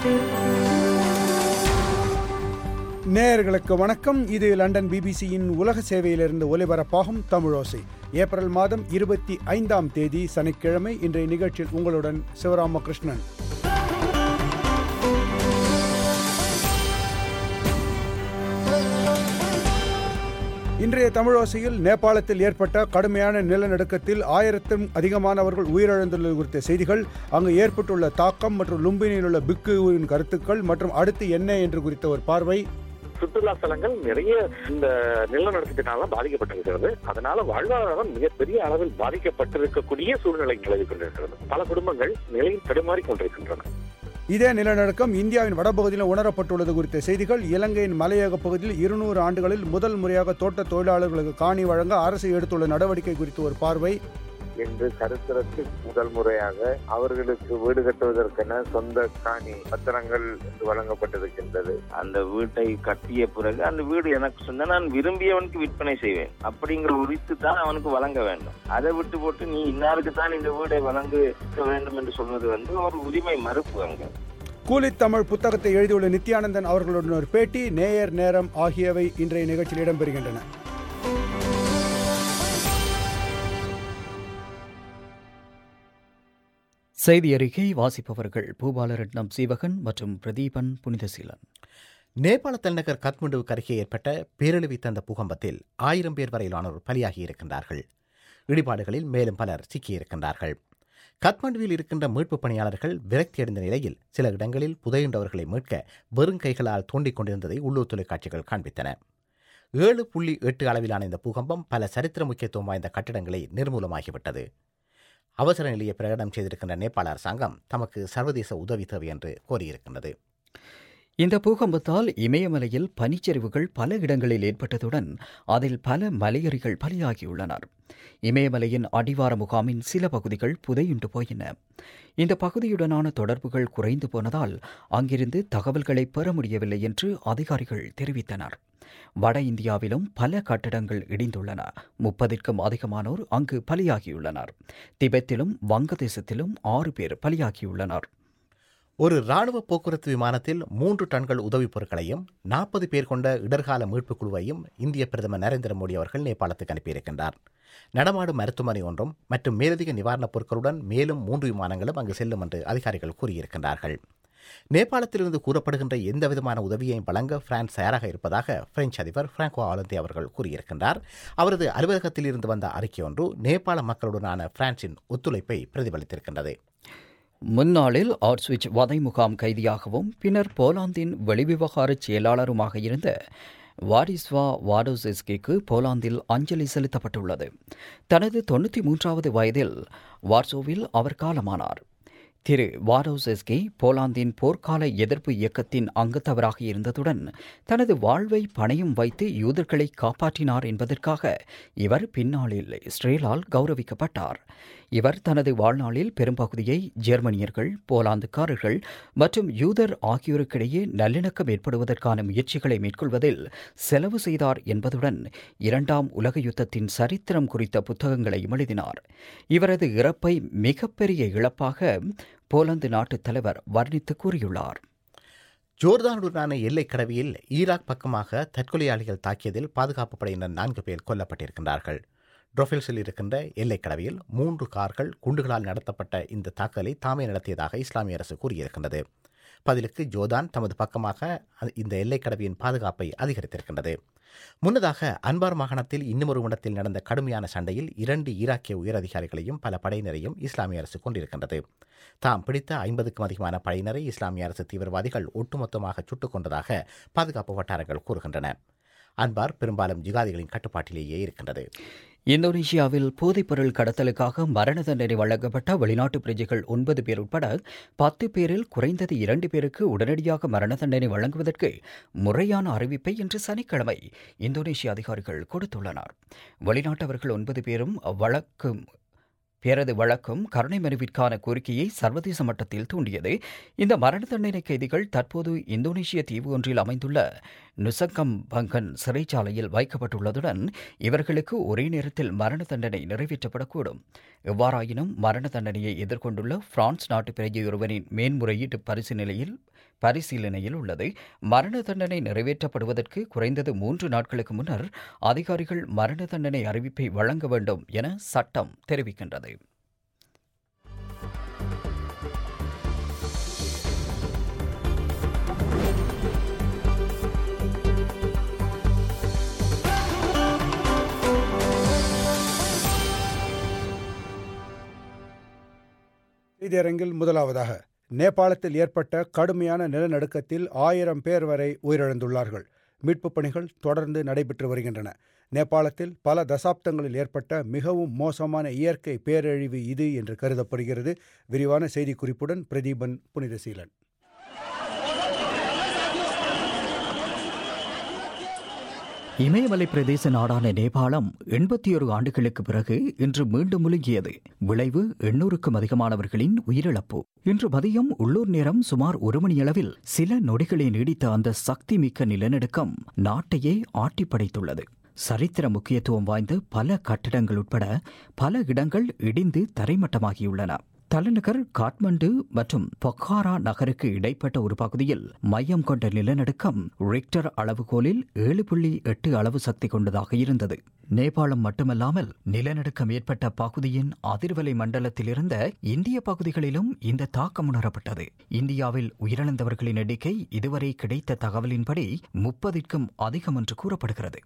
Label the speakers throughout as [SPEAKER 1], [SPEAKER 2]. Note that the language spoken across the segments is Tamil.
[SPEAKER 1] நேயர்களுக்கு வணக்கம் இது லண்டன் பிபிசியின் உலக சேவையிலிருந்து ஒலிபரப்பாகும் தமிழோசை ஏப்ரல் மாதம் இருபத்தி ஐந்தாம் தேதி சனிக்கிழமை இன்றைய நிகழ்ச்சியில் உங்களுடன் சிவராமகிருஷ்ணன் இன்றைய தமிழோசையில் நேபாளத்தில் ஏற்பட்ட கடுமையான நிலநடுக்கத்தில் ஆயிரத்தும் அதிகமானவர்கள் உயிரிழந்துள்ளது குறித்த செய்திகள் அங்கு ஏற்பட்டுள்ள தாக்கம் மற்றும் லும்பினியில் உள்ள பிக்குவின் கருத்துக்கள் மற்றும் அடுத்து என்ன என்று குறித்த ஒரு பார்வை
[SPEAKER 2] சுற்றுலா ஸ்தலங்கள் நிறைய இந்த நிலநடுக்கத்தினால பாதிக்கப்பட்டிருக்கிறது அதனால வாழ்வாதாரம் மிகப்பெரிய அளவில் பாதிக்கப்பட்டிருக்கக்கூடிய சூழ்நிலை நிலவி கொண்டிருக்கிறது பல குடும்பங்கள் நிலையில் தடுமாறி கொண்டிருக்கின்றன
[SPEAKER 1] இதே நிலநடுக்கம் இந்தியாவின் வடபகுதியில் உணரப்பட்டுள்ளது குறித்த செய்திகள் இலங்கையின் மலையக பகுதியில் இருநூறு ஆண்டுகளில் முதல் முறையாக தோட்ட தொழிலாளர்களுக்கு காணி வழங்க அரசு எடுத்துள்ள நடவடிக்கை குறித்த ஒரு பார்வை
[SPEAKER 3] இன்று சரித்திரத்தில் முதல் முறையாக அவர்களுக்கு வீடு கட்டுவதற்கென சொந்த காணி பத்திரங்கள் என்று வழங்கப்பட்டிருக்கின்றது
[SPEAKER 4] அந்த வீட்டை கட்டிய பிறகு அந்த வீடு எனக்கு சொந்த நான் விரும்பியவனுக்கு விற்பனை செய்வேன் அப்படிங்கிற உரித்து தான் அவனுக்கு வழங்க வேண்டும் அதை விட்டு போட்டு நீ இன்னாருக்கு தான் இந்த வீடை வழங்க வேண்டும் என்று சொல்வது வந்து ஒரு உரிமை மறுப்பு அங்க
[SPEAKER 1] கூலித்தமிழ் புத்தகத்தை எழுதியுள்ள நித்யானந்தன் அவர்களுடன் ஒரு பேட்டி நேயர் நேரம் ஆகியவை இன்றைய நிகழ்ச்சியில் இடம்பெறுகின்றன
[SPEAKER 5] செய்தி அறிக்கை வாசிப்பவர்கள் பூபாலரட்னம் சீவகன் மற்றும் பிரதீபன் புனிதசீலன்
[SPEAKER 6] நேபாள தலைநகர் கத்மண்டுவுக்கு அருகே ஏற்பட்ட பேரழிவை தந்த பூகம்பத்தில் ஆயிரம் பேர் வரையிலானோர் பலியாகி இருக்கின்றார்கள் இடிபாடுகளில் மேலும் பலர் சிக்கியிருக்கின்றார்கள் கத்மண்டுவில் இருக்கின்ற மீட்புப் பணியாளர்கள் விரக்தியடைந்த நிலையில் சில இடங்களில் புதையுண்டவர்களை மீட்க வெறும் கைகளால் தோண்டிக் கொண்டிருந்ததை உள்ளூர் தொலைக்காட்சிகள் காண்பித்தன ஏழு புள்ளி எட்டு அளவிலான இந்த பூகம்பம் பல சரித்திர முக்கியத்துவம் வாய்ந்த கட்டிடங்களை நிர்மூலமாகிவிட்டது அவசர நிலையை பிரகடனம் செய்திருக்கின்ற நேபாள அரசாங்கம் தமக்கு சர்வதேச உதவி தேவை என்று கோரியிருக்கின்றது
[SPEAKER 5] இந்த பூகம்பத்தால் இமயமலையில் பனிச்சரிவுகள் பல இடங்களில் ஏற்பட்டதுடன் அதில் பல மலையறிகள் பலியாகியுள்ளனர் இமயமலையின் அடிவார முகாமின் சில பகுதிகள் புதையுண்டு போயின இந்த பகுதியுடனான தொடர்புகள் குறைந்து போனதால் அங்கிருந்து தகவல்களை பெற முடியவில்லை என்று அதிகாரிகள் தெரிவித்தனர் வட இந்தியாவிலும் பல கட்டடங்கள் இடிந்துள்ளன முப்பதிற்கும் அதிகமானோர் அங்கு பலியாகியுள்ளனர் திபெத்திலும் வங்கதேசத்திலும் ஆறு பேர் பலியாகியுள்ளனர்
[SPEAKER 6] ஒரு ராணுவ போக்குவரத்து விமானத்தில் மூன்று டன்கள் உதவிப் பொருட்களையும் நாற்பது பேர் கொண்ட இடர்கால மீட்புக் குழுவையும் இந்திய பிரதமர் நரேந்திர மோடி அவர்கள் நேபாளத்துக்கு அனுப்பியிருக்கின்றார் நடமாடும் மருத்துவமனை ஒன்றும் மற்றும் மேலதிக நிவாரணப் பொருட்களுடன் மேலும் மூன்று விமானங்களும் அங்கு செல்லும் என்று அதிகாரிகள் கூறியிருக்கின்றார்கள் நேபாளத்திலிருந்து கூறப்படுகின்ற எந்த விதமான உதவியையும் வழங்க பிரான்ஸ் தயாராக இருப்பதாக பிரெஞ்சு அதிபர் பிராங்கோ ஆலந்தே அவர்கள் கூறியிருக்கின்றார் அவரது அலுவலகத்தில் இருந்து வந்த அறிக்கை ஒன்று நேபாள மக்களுடனான பிரான்சின் ஒத்துழைப்பை பிரதிபலித்திருக்கின்றது
[SPEAKER 5] முன்னாளில் ஆர்ஸ்விச் வதை முகாம் கைதியாகவும் பின்னர் போலாந்தின் வெளிவிவகார செயலாளருமாக இருந்த வாரிஸ்வா வாடோசெஸ்கிக்கு போலாந்தில் அஞ்சலி செலுத்தப்பட்டுள்ளது தனது தொண்ணூற்றி மூன்றாவது வயதில் வார்சோவில் அவர் காலமானார் திரு வாரோசெஸ்கி போலாந்தின் போர்க்கால எதிர்ப்பு இயக்கத்தின் அங்கத்தவராக இருந்ததுடன் தனது வாழ்வை பணயம் வைத்து யூதர்களை காப்பாற்றினார் என்பதற்காக இவர் பின்னாளில் இஸ்ரேலால் கௌரவிக்கப்பட்டார் இவர் தனது வாழ்நாளில் பெரும்பகுதியை ஜெர்மனியர்கள் போலாந்துக்காரர்கள் மற்றும் யூதர் ஆகியோருக்கிடையே நல்லிணக்கம் ஏற்படுவதற்கான முயற்சிகளை மேற்கொள்வதில் செலவு செய்தார் என்பதுடன் இரண்டாம் உலக யுத்தத்தின் சரித்திரம் குறித்த புத்தகங்களையும் எழுதினார் இவரது இறப்பை மிகப்பெரிய இழப்பாக போலந்து நாட்டுத் தலைவர் வர்ணித்து கூறியுள்ளார்
[SPEAKER 6] ஜோர்தானுடனான எல்லைக் கடவையில் ஈராக் பக்கமாக தற்கொலையாளிகள் தாக்கியதில் பாதுகாப்பு படையினர் நான்கு பேர் கொல்லப்பட்டிருக்கின்றார்கள் ட்ரொஃபில்ஸில் இருக்கின்ற எல்லைக் கடவையில் மூன்று கார்கள் குண்டுகளால் நடத்தப்பட்ட இந்த தாக்கலை தாமே நடத்தியதாக இஸ்லாமிய அரசு கூறியிருக்கின்றது பதிலுக்கு ஜோர்தான் தமது பக்கமாக இந்த எல்லைக் கடவையின் பாதுகாப்பை அதிகரித்திருக்கின்றது முன்னதாக அன்பார் மாகாணத்தில் இன்னுமொரு இடத்தில் நடந்த கடுமையான சண்டையில் இரண்டு ஈராக்கிய உயரதிகாரிகளையும் பல படையினரையும் இஸ்லாமிய அரசு கொண்டிருக்கின்றது தாம் பிடித்த ஐம்பதுக்கும் அதிகமான படையினரை இஸ்லாமிய அரசு தீவிரவாதிகள் ஒட்டுமொத்தமாக சுட்டுக் கொண்டதாக பாதுகாப்பு வட்டாரங்கள் கூறுகின்றன அன்பார் பெரும்பாலும் ஜிகாதிகளின் கட்டுப்பாட்டிலேயே இருக்கின்றது
[SPEAKER 5] இந்தோனேஷியாவில் போதைப்பொருள் கடத்தலுக்காக மரண தண்டனை வழங்கப்பட்ட வெளிநாட்டு பிரஜைகள் ஒன்பது பேர் உட்பட பத்து பேரில் குறைந்தது இரண்டு பேருக்கு உடனடியாக மரண தண்டனை வழங்குவதற்கு முறையான அறிவிப்பை இன்று சனிக்கிழமை இந்தோனேஷிய அதிகாரிகள் கொடுத்துள்ளனர் வெளிநாட்டவர்கள் ஒன்பது பேரும் வழக்கு பேரது வழக்கம் கருணை மனுவிற்கான கோரிக்கையை சர்வதேச மட்டத்தில் தூண்டியது இந்த மரண தண்டனை கைதிகள் தற்போது இந்தோனேஷிய தீவு ஒன்றில் அமைந்துள்ள நுசக்கம் பங்கன் சிறைச்சாலையில் வைக்கப்பட்டுள்ளதுடன் இவர்களுக்கு ஒரே நேரத்தில் மரண தண்டனை நிறைவேற்றப்படக்கூடும் எவ்வாறாயினும் மரண தண்டனையை எதிர்கொண்டுள்ள பிரான்ஸ் நாட்டு பிரஜையொருவரின் மேன்முறையீட்டு பரிசு நிலையில் பரிசீலனையில் உள்ளது மரண தண்டனை நிறைவேற்றப்படுவதற்கு குறைந்தது மூன்று நாட்களுக்கு முன்னர் அதிகாரிகள் மரண தண்டனை அறிவிப்பை வழங்க வேண்டும் என சட்டம் தெரிவிக்கின்றது
[SPEAKER 1] செய்தியரங்கில் முதலாவதாக நேபாளத்தில் ஏற்பட்ட கடுமையான நிலநடுக்கத்தில் ஆயிரம் பேர் வரை உயிரிழந்துள்ளார்கள் மீட்புப் பணிகள் தொடர்ந்து நடைபெற்று வருகின்றன நேபாளத்தில் பல தசாப்தங்களில் ஏற்பட்ட மிகவும் மோசமான இயற்கை பேரழிவு இது என்று கருதப்படுகிறது விரிவான செய்திக்குறிப்புடன் பிரதீபன் புனிதசீலன்
[SPEAKER 5] இமயமலை பிரதேச நாடான நேபாளம் எண்பத்தி ஒரு ஆண்டுகளுக்கு பிறகு இன்று மீண்டும் முழுகியது விளைவு எண்ணூறுக்கும் அதிகமானவர்களின் உயிரிழப்பு இன்று மதியம் உள்ளூர் நேரம் சுமார் ஒரு மணியளவில் சில நொடிகளை நீடித்த அந்த சக்தி மிக்க நிலநடுக்கம் நாட்டையே ஆட்டிப்படைத்துள்ளது சரித்திர முக்கியத்துவம் வாய்ந்த பல கட்டிடங்கள் உட்பட பல இடங்கள் இடிந்து தரைமட்டமாகியுள்ளன தலைநகர் காட்மண்டு மற்றும் பொக்காரா நகருக்கு இடைப்பட்ட ஒரு பகுதியில் மையம் கொண்ட நிலநடுக்கம் ரிக்டர் அளவுகோலில் ஏழு புள்ளி எட்டு அளவு சக்தி கொண்டதாக இருந்தது நேபாளம் மட்டுமல்லாமல் நிலநடுக்கம் ஏற்பட்ட பகுதியின் அதிர்வலை மண்டலத்தில் இருந்த இந்திய பகுதிகளிலும் இந்த தாக்கம் உணரப்பட்டது இந்தியாவில் உயிரிழந்தவர்களின் எண்ணிக்கை இதுவரை கிடைத்த தகவலின்படி முப்பதிற்கும் அதிகம் என்று கூறப்படுகிறது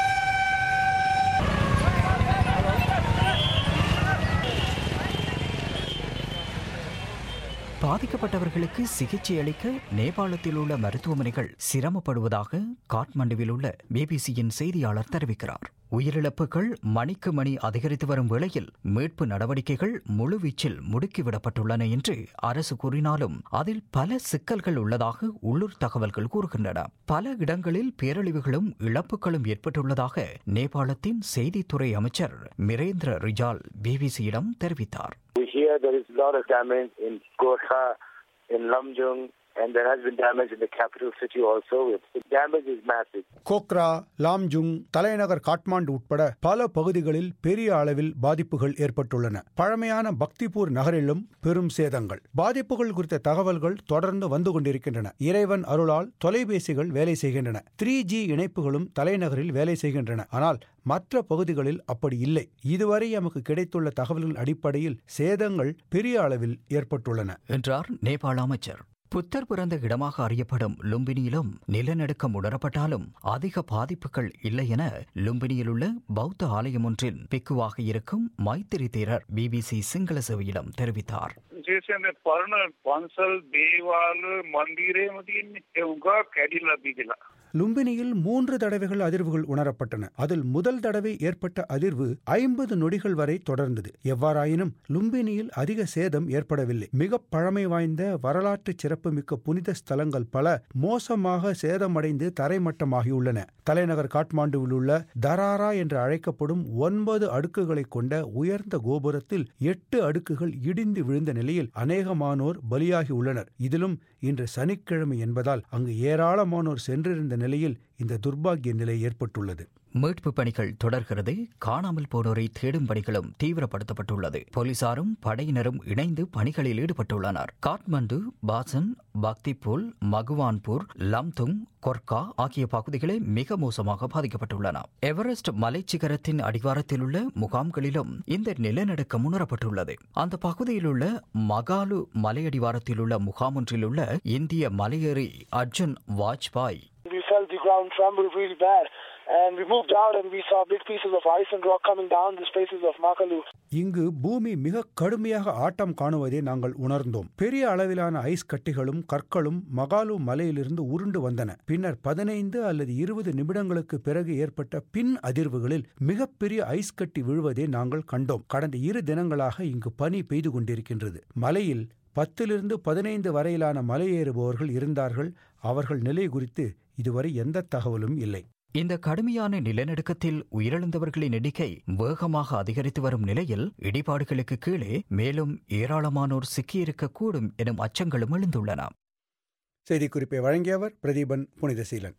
[SPEAKER 5] பாதிக்கப்பட்டவர்களுக்கு சிகிச்சை அளிக்க நேபாளத்தில் உள்ள மருத்துவமனைகள் சிரமப்படுவதாக காட்மண்டுவில் உள்ள பிபிசியின் செய்தியாளர் தெரிவிக்கிறார் உயிரிழப்புகள் மணிக்கு மணி அதிகரித்து வரும் வேளையில் மீட்பு நடவடிக்கைகள் முழுவீச்சில் முடுக்கிவிடப்பட்டுள்ளன என்று அரசு கூறினாலும் அதில் பல சிக்கல்கள் உள்ளதாக உள்ளூர் தகவல்கள் கூறுகின்றன பல இடங்களில் பேரழிவுகளும் இழப்புகளும் ஏற்பட்டுள்ளதாக நேபாளத்தின் செய்தித்துறை அமைச்சர் மிரேந்திர ரிஜால் பிபிசியிடம் தெரிவித்தார்
[SPEAKER 3] We hear there is a lot of damage in Gorkha, in Lamjung, and there has been damage in the capital city also. The damage is massive.
[SPEAKER 1] Gogra லாம்ஜுங் தலைநகர் காட்மாண்டு உட்பட பல பகுதிகளில் பெரிய அளவில் பாதிப்புகள் ஏற்பட்டுள்ளன பழமையான பக்திபூர் நகரிலும் பெரும் சேதங்கள் பாதிப்புகள் குறித்த தகவல்கள் தொடர்ந்து வந்து கொண்டிருக்கின்றன இறைவன் அருளால் தொலைபேசிகள் வேலை செய்கின்றன த்ரீ ஜி இணைப்புகளும் தலைநகரில் வேலை செய்கின்றன ஆனால் மற்ற பகுதிகளில் அப்படி இல்லை இதுவரை எமக்கு கிடைத்துள்ள தகவல்கள் அடிப்படையில் சேதங்கள் பெரிய அளவில் ஏற்பட்டுள்ளன
[SPEAKER 5] என்றார் நேபாள அமைச்சர் புத்தர் பிறந்த இடமாக அறியப்படும் லும்பினியிலும் நிலநடுக்கம் உணரப்பட்டாலும் அதிக பாதிப்புகள் இல்லை என லும்பினியில் உள்ள பௌத்த ஆலயம் ஒன்றில் பிக்குவாக இருக்கும் மைத்திரி தேரர் பிபிசி சிங்கள சேவையிடம் தெரிவித்தார்
[SPEAKER 7] जैसे पर्ण पंसल देवाल मंदिरे मध्ये उनका कॅडीला बी गेला
[SPEAKER 1] லும்பினியில் மூன்று தடவைகள் அதிர்வுகள் உணரப்பட்டன அதில் முதல் தடவை ஏற்பட்ட அதிர்வு ஐம்பது நொடிகள் வரை தொடர்ந்தது எவ்வாறாயினும் லும்பினியில் அதிக சேதம் ஏற்படவில்லை மிக பழமை வாய்ந்த வரலாற்று சிறப்புமிக்க புனித ஸ்தலங்கள் பல மோசமாக சேதமடைந்து தரைமட்டமாகியுள்ளன தலைநகர் காட்மாண்டுவில் உள்ள தராரா என்று அழைக்கப்படும் ஒன்பது அடுக்குகளை கொண்ட உயர்ந்த கோபுரத்தில் எட்டு அடுக்குகள் இடிந்து விழுந்த நிலையில் அநேகமானோர் பலியாகி உள்ளனர் இதிலும் இன்று சனிக்கிழமை என்பதால் அங்கு ஏராளமானோர் சென்றிருந்த நிலையில் இந்த துர்பாக்கிய நிலை ஏற்பட்டுள்ளது
[SPEAKER 5] மீட்பு பணிகள் தொடர்கிறது காணாமல் போனோரை தேடும் பணிகளும் தீவிரப்படுத்தப்பட்டுள்ளது போலீசாரும் படையினரும் இணைந்து பணிகளில் ஈடுபட்டுள்ளனர் காட்மண்டு பாசன் பக்திபூல் மகுவான்பூர் லம்துங் கொர்கா ஆகிய பகுதிகளே மிக மோசமாக பாதிக்கப்பட்டுள்ளன எவரெஸ்ட் மலைச்சிகரத்தின் அடிவாரத்தில் உள்ள முகாம்களிலும் இந்த நிலநடுக்கம் உணரப்பட்டுள்ளது அந்த பகுதியில் உள்ள மகாலு மலையடிவாரத்தில் உள்ள முகாம் ஒன்றில் உள்ள இந்திய மலையேறி Arjun Vajpayee
[SPEAKER 8] We felt the ground tremble really bad. And we moved out and we saw big pieces of ice and rock coming down the spaces of Makalu.
[SPEAKER 1] இங்கு பூமி மிக கடுமையாக ஆட்டம் காணுவதை நாங்கள் உணர்ந்தோம் பெரிய அளவிலான ஐஸ் கட்டிகளும் கற்களும் மகாலு மலையிலிருந்து உருண்டு வந்தன பின்னர் பதினைந்து அல்லது இருபது நிமிடங்களுக்கு பிறகு ஏற்பட்ட பின் அதிர்வுகளில் மிகப்பெரிய ஐஸ் கட்டி விழுவதை நாங்கள் கண்டோம் கடந்த இரு தினங்களாக இங்கு பனி பெய்து கொண்டிருக்கின்றது மலையில் பத்திலிருந்து பதினைந்து வரையிலான மலையேறுபவர்கள் இருந்தார்கள் அவர்கள் நிலை குறித்து இதுவரை எந்த தகவலும் இல்லை
[SPEAKER 5] இந்த கடுமையான நிலநடுக்கத்தில் உயிரிழந்தவர்களின் எண்ணிக்கை வேகமாக அதிகரித்து வரும் நிலையில் இடிபாடுகளுக்கு கீழே மேலும் ஏராளமானோர் சிக்கியிருக்கக்கூடும் எனும் அச்சங்களும் எழுந்துள்ளன
[SPEAKER 1] செய்திக்குறிப்பை வழங்கியவர் பிரதீபன் புனிதசீலன்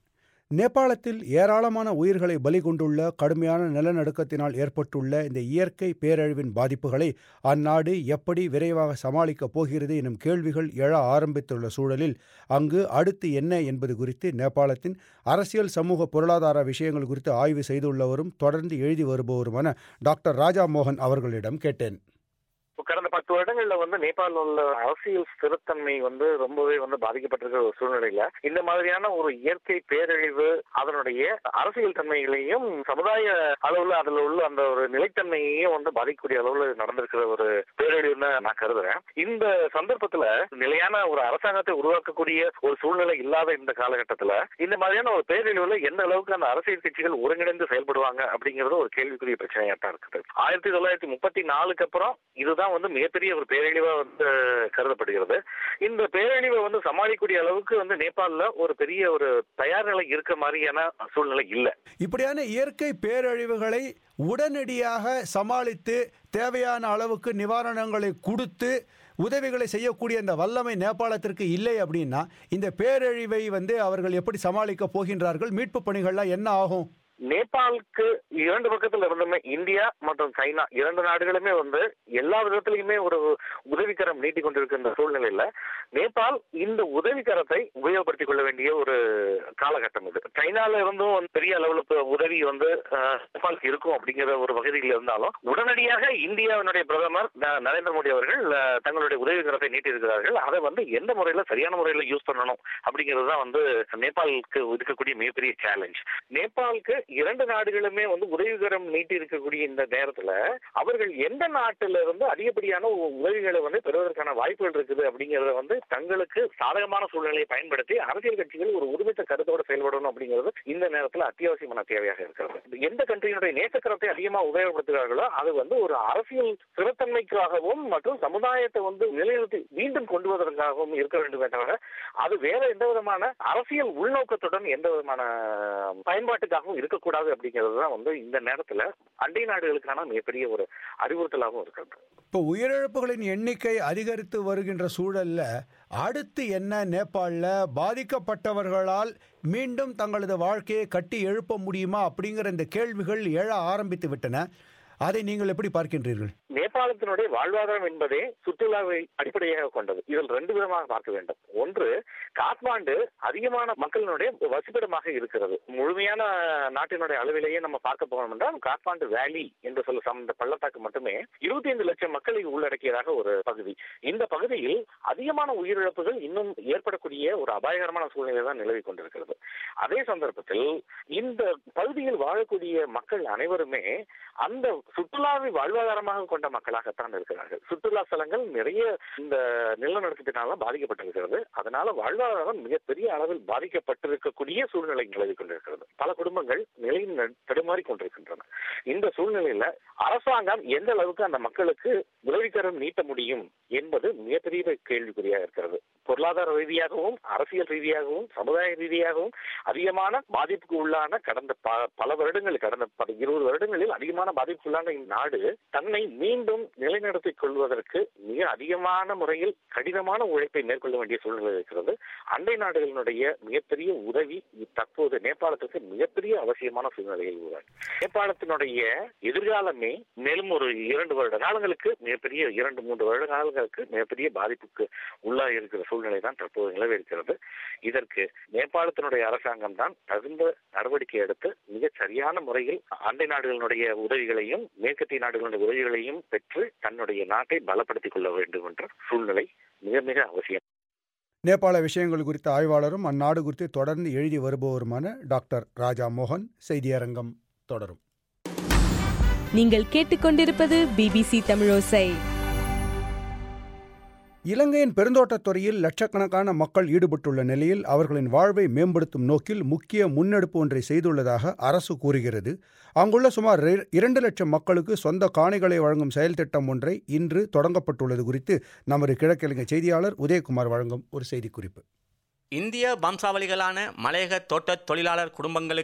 [SPEAKER 1] நேபாளத்தில் ஏராளமான உயிர்களை பலி கொண்டுள்ள கடுமையான நிலநடுக்கத்தினால் ஏற்பட்டுள்ள இந்த இயற்கை பேரழிவின் பாதிப்புகளை அந்நாடு எப்படி விரைவாக சமாளிக்கப் போகிறது எனும் கேள்விகள் எழ ஆரம்பித்துள்ள சூழலில் அங்கு அடுத்து என்ன என்பது குறித்து நேபாளத்தின் அரசியல் சமூக பொருளாதார விஷயங்கள் குறித்து ஆய்வு செய்துள்ளவரும் தொடர்ந்து எழுதி வருபவருமான டாக்டர் ராஜா மோகன் அவர்களிடம் கேட்டேன்
[SPEAKER 2] கடந்த பத்து வருடங்கள்ல வந்து நேபாளில் உள்ள அரசியல் ஸ்திரத்தன்மை வந்து ரொம்பவே வந்து பாதிக்கப்பட்டிருக்கிற ஒரு சூழ்நிலையில இந்த மாதிரியான ஒரு இயற்கை பேரழிவு அதனுடைய அரசியல் தன்மைகளையும் சமுதாய அளவுல அதுல உள்ள அந்த ஒரு நிலைத்தன்மையையும் வந்து பாதிக்கக்கூடிய அளவுல நடந்திருக்கிற ஒரு பேரழிவுன்னு நான் கருதுறேன் இந்த சந்தர்ப்பத்துல நிலையான ஒரு அரசாங்கத்தை உருவாக்கக்கூடிய ஒரு சூழ்நிலை இல்லாத இந்த காலகட்டத்துல இந்த மாதிரியான ஒரு பேரழிவுல எந்த அளவுக்கு அந்த அரசியல் கட்சிகள் ஒருங்கிணைந்து செயல்படுவாங்க அப்படிங்கறது ஒரு கேள்விக்குரிய பிரச்சனையா தான் இருக்குது ஆயிரத்தி தொள்ளாயிரத்தி முப்பத்தி நாலுக்கு அப்புறம் இதுதான் வந்து மிகப்பெரிய ஒரு பேரழிவா வந்து கருதப்படுகிறது இந்த பேரழிவை வந்து சமாளிக்கக்கூடிய அளவுக்கு வந்து நேபாளில ஒரு பெரிய ஒரு தயார் நிலை இருக்க மாதிரியான சூழ்நிலை இல்லை
[SPEAKER 1] இப்படியான இயற்கை பேரழிவுகளை உடனடியாக சமாளித்து தேவையான அளவுக்கு நிவாரணங்களை கொடுத்து உதவிகளை செய்யக்கூடிய இந்த வல்லமை நேபாளத்திற்கு இல்லை அப்படின்னா இந்த பேரழிவை வந்து அவர்கள் எப்படி சமாளிக்க போகின்றார்கள் மீட்பு பணிகள்லாம் என்ன ஆகும்
[SPEAKER 2] நேபாளுக்கு இரண்டு பக்கத்துல இருந்துமே இந்தியா மற்றும் சைனா இரண்டு நாடுகளுமே வந்து எல்லா விதத்திலையுமே ஒரு உதவிக்கரம் நீட்டி கொண்டிருக்கின்ற சூழ்நிலையில நேபாள் இந்த உதவிக்கரத்தை உபயோகப்படுத்திக் கொள்ள வேண்டிய ஒரு காலகட்டம் இது சைனால இருந்தும் வந்து பெரிய அளவுல இப்ப உதவி வந்து அஹ், நேபாளுக்கு இருக்கும் அப்படிங்கிற ஒரு வகையில் இருந்தாலும் உடனடியாக இந்தியாவினுடைய பிரதமர் ந- நரேந்திர மோடி அவர்கள் அஹ், தங்களுடைய உதவிக்கரத்தை நீட்டி இருக்கிறார்கள் அதை வந்து எந்த முறையில சரியான முறையில யூஸ் பண்ணணும் அப்படிங்கிறது தான் வந்து நேபாளுக்கு இருக்கக்கூடிய மிகப்பெரிய சேலஞ்ச் நேபாளுக்கு இரண்டு நாடுகளுமே வந்து உதவிகரம் நீட்டி இருக்கக்கூடிய இந்த நேரத்துல அவர்கள் எந்த நாட்டில இருந்து அதிகப்படியான உ- உதவிகளை வந்து பெறுவதற்கான வாய்ப்புகள் இருக்குது அப்படிங்கறத வந்து தங்களுக்கு சாதகமான சூழ்நிலையை பயன்படுத்தி அரசியல் கட்சிகள் ஒரு உரிமைத்த கருத்தோட செயல்படணும் அப்படிங்கிறது இந்த நேரத்துல அத்தியாவசியமான தேவையாக இருக்கிறது எந்த கண்ட்ரியினுடைய நேசக்கரத்தை அதிகமா உபயோகப்படுத்துகிறார்களோ அது வந்து ஒரு அரசியல் ஸ்திரத்தன்மைக்காகவும் மற்றும் சமுதாயத்தை வந்து நிலைநிறுத்தி மீண்டும் கொண்டு வருவதற்காகவும் இருக்க வேண்டுமே தவிர அது வேற எந்த விதமான அரசியல் உள்நோக்கத்துடன் எந்த விதமான பயன்பாட்டுக்காகவும் இருக்கக்கூடாது அப்படிங்கிறது தான் வந்து இந்த நேரத்துல அண்டை நாடுகளுக்கான மிகப்பெரிய ஒரு அறிவுறுத்தலாகவும் இருக்கிறது
[SPEAKER 1] இப்போ உயிரிழப்புகளின் எண்ணிக்கை அதிகரித்து வருகின்ற சூழல்ல அடுத்து என்ன நேபாளில் பாதிக்கப்பட்டவர்களால் மீண்டும் தங்களது வாழ்க்கையை கட்டி எழுப்ப முடியுமா அப்படிங்கிற இந்த கேள்விகள் எழ ஆரம்பித்து விட்டன அதை நீங்கள் எப்படி பார்க்கின்றீர்கள்
[SPEAKER 2] நேபாளத்தினுடைய வாழ்வாதாரம் என்பதே சுற்றுலாவை அடிப்படையாக கொண்டது இதில் ரெண்டு விதமாக பார்க்க வேண்டும் ஒன்று காத்மாண்டு அதிகமான மக்களினுடைய வசிப்பிடமாக இருக்கிறது முழுமையான நாட்டினுடைய அளவிலேயே நம்ம பார்க்க போனோம் என்றால் காத்மாண்டு வேலி என்று சொல்ல சம் பள்ளத்தாக்கு மட்டுமே இருபத்தி ஐந்து லட்சம் மக்களை உள்ளடக்கியதாக ஒரு பகுதி இந்த பகுதியில் அதிகமான உயிரிழப்புகள் இன்னும் ஏற்படக்கூடிய ஒரு அபாயகரமான சூழ்நிலை தான் நிலவி கொண்டிருக்கிறது அதே சந்தர்ப்பத்தில் இந்த பகுதியில் வாழக்கூடிய மக்கள் அனைவருமே அந்த சுற்றுலாவை வாழ்வாதாரமாக கொண்ட மக்களாகத்தான் இருக்கிறார்கள் சுற்றுலா ஸ்தலங்கள் நிறைய இந்த நிலநடுக்கத்தினால பாதிக்கப்பட்டிருக்கிறது அதனால வாழ்வாதாரம் மிகப்பெரிய அளவில் பாதிக்கப்பட்டிருக்கக்கூடிய சூழ்நிலை நிலவி கொண்டிருக்கிறது பல குடும்பங்கள் நிலையில் ந- தடுமாறி கொண்டிருக்கின்றன இந்த சூழ்நிலையில அரசாங்கம் எந்த அளவுக்கு அந்த மக்களுக்கு உதவிக்கரம் நீட்ட முடியும் என்பது மிகப்பெரிய கேள்விக்குறியாக இருக்கிறது பொருளாதார ரீதியாகவும் அரசியல் ரீதியாகவும் சமுதாய ரீதியாகவும் அதிகமான பாதிப்புக்கு உள்ளான கடந்த ப- பல வருடங்கள் கடந்த பல இருபது வருடங்களில் அதிகமான பாதிப்புக்குள்ளான இந்நாடு தன்னை மீண்டும் நிலைநிறுத்திக் கொள்வதற்கு மிக அதிகமான முறையில் கடினமான உழைப்பை மேற்கொள்ள வேண்டிய சூழ்நிலை இருக்கிறது அண்டை நாடுகளினுடைய மிகப்பெரிய உதவி தற்போது நேபாளத்துக்கு மிகப்பெரிய அவசியமான சூழ்நிலையில் உள்ளது நேபாளத்தினுடைய எதிர்காலமே மேலும் ஒரு இரண்டு வருட காலங்களுக்கு மிகப்பெரிய இரண்டு மூன்று வருட காலங்களுக்கு மிகப்பெரிய பாதிப்புக்கு உள்ளாக இருக்கிற சூழ்நிலை தான் தற்போது நிலவி இருக்கிறது இதற்கு நேபாளத்தினுடைய அரசாங்கம் தான் தகுந்த நடவடிக்கை எடுத்து மிகச் சரியான முறையில் அண்டை நாடுகளினுடைய உதவிகளையும் மேற்கத்திய நாடுகளுடைய உதவிகளையும் பெற்று தன்னுடைய நாட்டை பலப்படுத்திக் கொள்ள வேண்டும் என்ற சூழ்நிலை மிக மிக அவசியம்
[SPEAKER 1] நேபாள விஷயங்கள் குறித்த ஆய்வாளரும் அந்நாடு குறித்து தொடர்ந்து எழுதி வருபவருமான டாக்டர் ராஜா மோகன் செய்தியரங்கம் தொடரும்
[SPEAKER 9] நீங்கள் கேட்டுக்கொண்டிருப்பது பிபிசி தமிழோசை
[SPEAKER 1] இலங்கையின் பெருந்தோட்டத் துறையில் லட்சக்கணக்கான மக்கள் ஈடுபட்டுள்ள நிலையில் அவர்களின் வாழ்வை மேம்படுத்தும் நோக்கில் முக்கிய முன்னெடுப்பு ஒன்றை செய்துள்ளதாக அரசு கூறுகிறது அங்குள்ள சுமார் இர- இரண்டு லட்சம் மக்களுக்கு சொந்த காணிகளை வழங்கும் செயல் திட்டம் ஒன்றை இன்று தொடங்கப்பட்டுள்ளது குறித்து நமது கிழக்கிழங்கை செய்தியாளர் உதயகுமார் வழங்கும் ஒரு செய்திக்குறிப்பு
[SPEAKER 10] இந்திய வம்சாவளிகளான மலையக தோட்டத் தொழிலாளர் குடும்பங்களுக்கு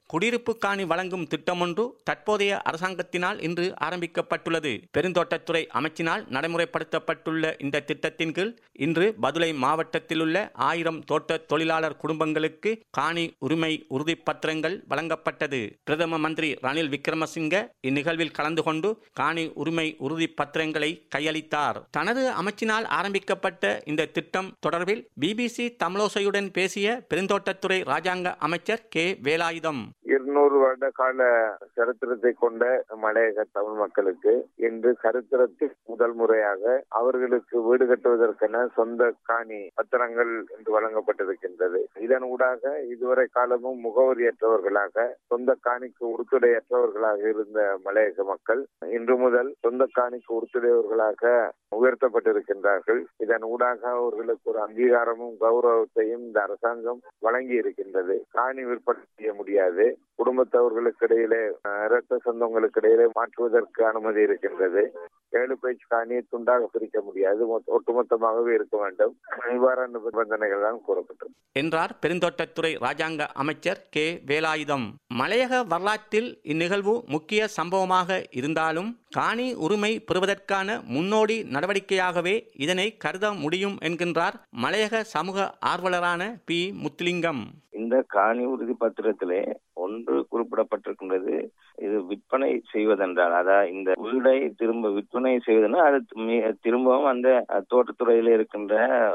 [SPEAKER 10] குடியிருப்பு காணி வழங்கும் திட்டமொன்று தற்போதைய அரசாங்கத்தினால் இன்று ஆரம்பிக்கப்பட்டுள்ளது பெருந்தோட்டத்துறை அமைச்சினால் நடைமுறைப்படுத்தப்பட்டுள்ள இந்த திட்டத்தின் கீழ் இன்று பதுளை மாவட்டத்தில் உள்ள ஆயிரம் தோட்ட தொழிலாளர் குடும்பங்களுக்கு காணி உரிமை உறுதிப்பத்திரங்கள் வழங்கப்பட்டது பிரதம மந்திரி ரணில் விக்ரமசிங்க இந்நிகழ்வில் கலந்து கொண்டு காணி உரிமை உறுதிப்பத்திரங்களை கையளித்தார் தனது அமைச்சினால் ஆரம்பிக்கப்பட்ட இந்த திட்டம் தொடர்பில் பிபிசி தமிழோசையுடன் பேசிய பெருந்தோட்டத்துறை ராஜாங்க அமைச்சர் கே வேலாயுதம்
[SPEAKER 11] இருநூறு வருட கால சரித்திரத்தை கொண்ட மலையக தமிழ் மக்களுக்கு இன்று சரித்திரத்தில் முதல் முறையாக அவர்களுக்கு வீடு கட்டுவதற்கென சொந்த காணி பத்திரங்கள் என்று வழங்கப்பட்டிருக்கின்றது இதன் ஊடாக இதுவரை காலமும் முகவரியற்றவர்களாக சொந்த காணிக்கு உறுத்துடையற்றவர்களாக இருந்த மலையக மக்கள் இன்று முதல் சொந்த காணிக்கு உறுத்துடையவர்களாக உயர்த்தப்பட்டிருக்கின்றார்கள் இதன் ஊடாக அவர்களுக்கு ஒரு அங்கீகாரமும் கௌரவத்தையும் இந்த அரசாங்கம் வழங்கி இருக்கின்றது காணி விற்பனை செய்ய முடியாது குடும்பத்தவர்களுக்கு இடையிலே அஹ், இரத்த சொந்தங்களுக்கு இடையிலே மாற்றுவதற்கு அனுமதி இருக்கின்றது ஏழு பேச்சு காணியை துண்டாக பிரிக்க முடியாது மொத்த- ஒட்டுமொத்தமாகவே இருக்க வேண்டும் இவ்வாறான நிபந்தனைகள் தான் கூறப்பட்டது
[SPEAKER 10] என்றார் பெருந்தோட்டத்துறை ராஜாங்க அமைச்சர் கே வேலாயுதம் மலையக வரலாற்றில் இந்நிகழ்வு முக்கிய சம்பவமாக இருந்தாலும் காணி உரிமை பெறுவதற்கான முன்னோடி நடவடிக்கையாகவே இதனை கருத முடியும் என்கின்றார் மலையக சமூக ஆர்வலரான பி முத்துலிங்கம்
[SPEAKER 4] இந்த காணி உறுதி பத்திரத்திலே ஒன்று குறிப்பிடப்பட்டிருக்கின்றது இது விற்பனை செய்வதென்றால் அதாவது இந்த வீடை திரும்ப விற்பனை செய்வதுன்னா அது மி- திரும்பவும் அந்த அஹ், தோட்டத்துறையில இருக்கின்ற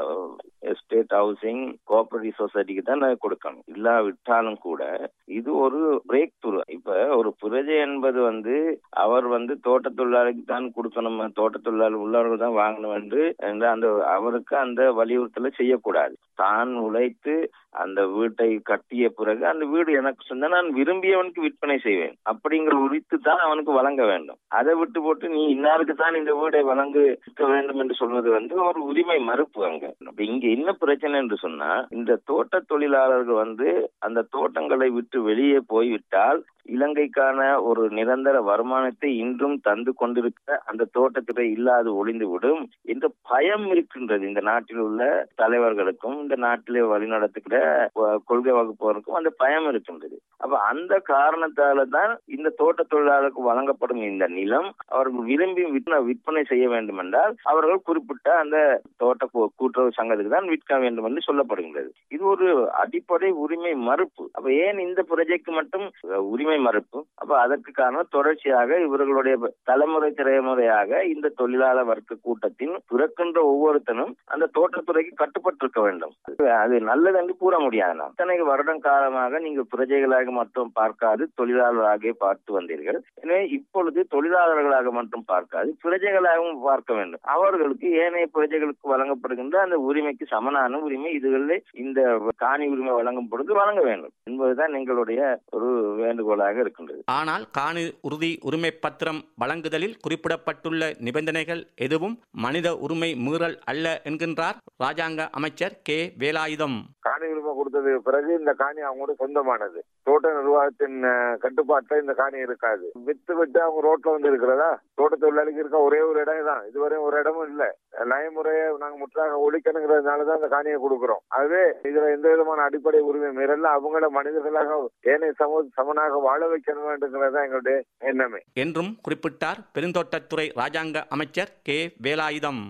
[SPEAKER 4] எஸ்டேட் ஹவுசிங் கோஆபரேட்டிவ் சொசைட்டிக்கு தான் அதை கொடுக்கணும் இல்லாவிட்டாலும் கூட இது ஒரு பிரேக் த்ரூ இப்ப ஒரு பிரஜை என்பது வந்து அவர் வந்து தோட்ட தொழிலாளிக்கு தான் கொடுக்கணும் தோட்ட தொழிலாளி உள்ளவர்கள் தான் வாங்கணும் என்று என்று அந்த அவருக்கு அந்த வலியுறுத்தலை செய்யக்கூடாது தான் உழைத்து அந்த வீட்டை கட்டிய பிறகு அந்த வீடு எனக்கு சொந்த நான் விரும்பியவனுக்கு விற்பனை செய்வேன் அப்படிங்கிற உரித்து தான் அவனுக்கு வழங்க வேண்டும் அதை விட்டு போட்டு நீ இன்னாருக்கு தான் இந்த வீடை வழங்க வேண்டும் என்று சொல்வது வந்து ஒரு உரிமை மறுப்பு அங்க அப்ப இங்க என்ன பிரச்சனை என்று சொன்னா இந்த தோட்ட தொழிலாளர்கள் வந்து அந்த தோட்டங்களை விட்டு வெளியே போய்விட்டால் இலங்கைக்கான ஒரு நிரந்தர வருமானத்தை இன்றும் தந்து கொண்டிருக்க அந்த தோட்டத்துறை இல்லாது ஒளிந்துவிடும் என்ற பயம் இருக்கின்றது இந்த நாட்டில் உள்ள தலைவர்களுக்கும் இந்த நாட்டிலே வழிநடத்துகிற அஹ், கொள்கை வகுப்பவருக்கும் அந்த பயம் இருக்கின்றது அப்ப அந்த காரணத்தால தான் இந்த தோட்ட தொழிலாளருக்கு வழங்கப்படும் இந்த நிலம் அவர்கள் விரும்பி விற்பனை- விற்பனை செய்ய வேண்டும் என்றால் அவர்கள் குறிப்பிட்ட அந்த தோட்ட கூ- கூட்டுறவு சங்கத்துக்கு தான் விற்க வேண்டும் என்று சொல்லப்படுகின்றது இது ஒரு அடிப்படை உரிமை மறுப்பு அப்ப ஏன் இந்த புரஜைக்கு மட்டும் அஹ், உரிமை மறுப்பு அப்ப அதற்கு காரணம் தொடர்ச்சியாக இவர்களுடைய தலைமுறை தலைமுறையாக இந்த தொழிலாளர் வர்க்க கூட்டத்தின் பிறக்கின்ற ஒவ்வொருத்தனும் அந்த தோட்டத்துறைக்கு கட்டுப்பட்டிருக்க வேண்டும் அது- அது நல்லது என்று கூற முடியாது நாம் இத்தனை வருடம் காலமாக நீங்கள் பிரஜைகளாக மட்டும் பார்க்காது தொழிலாளராக பார்த்து வந்தீர்கள் எனவே இப்பொழுது தொழிலாளர்களாக மட்டும் பார்க்காது பிரஜைகளாகவும் பார்க்க வேண்டும் அவர்களுக்கு ஏனைய பிரஜைகளுக்கு வழங்கப்படுகின்ற அந்த உரிமைக்கு சமனான உரிமை இதுகளில் இந்த காணி உரிமை வழங்கும் பொழுது வழங்க வேண்டும் என்பதுதான் எங்களுடைய ஒரு வேண்டுகோளாக இருக்கின்றது
[SPEAKER 10] ஆனால் காணி உறுதி உரிமை பத்திரம் வழங்குதலில் குறிப்பிடப்பட்டுள்ள நிபந்தனைகள் எதுவும் மனித உரிமை மீறல் அல்ல என்கின்றார் ராஜாங்க அமைச்சர் கே வேலாயுதம்
[SPEAKER 11] காணி உரிமை கொடுத்ததுக்கு பிறகு இந்த காணி அவங்களோட சொந்தமானது தோட்ட நிர்வாகத்தின் அஹ், கட்டுப்பாட்டுல இந்த காணி இருக்காது வித்து விட்டு அவங்க ரோட்ல வந்து இருக்கிறதா தோட்ட தொழிலாளிக்கு இருக்க ஒரே ஒரு இடம் தான் இதுவரை ஒரு இடமும் இல்ல நயமுறையை நாங்க முற்றாக ஒழிக்கணுங்கிறதுனாலதான் அந்த காணியை கொடுக்கிறோம் அதுவே இதுல எந்த விதமான அடிப்படை உரிமை மீறல அவங்கள மனிதர்களாக ஏனைய சமூக சமனாக வாழ வைக்கணும் வேண்டுங்கிறதா எங்களுடைய எண்ணமே
[SPEAKER 10] என்றும் குறிப்பிட்டார் பெருந்தோட்டத்துறை ராஜாங்க அமைச்சர் கே வேலாயுதம்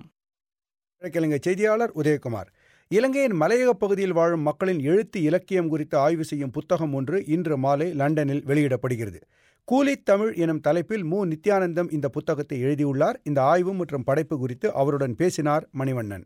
[SPEAKER 1] இலங்கை செய்தியாளர் உதயகுமார் இலங்கையின் மலையக பகுதியில் வாழும் மக்களின் எழுத்து இலக்கியம் குறித்து ஆய்வு செய்யும் புத்தகம் ஒன்று இன்று மாலை லண்டனில் வெளியிடப்படுகிறது கூலித் தமிழ் எனும் தலைப்பில் மு நித்யானந்தம் இந்த புத்தகத்தை எழுதியுள்ளார் இந்த ஆய்வு மற்றும் படைப்பு குறித்து அவருடன் பேசினார் மணிவண்ணன்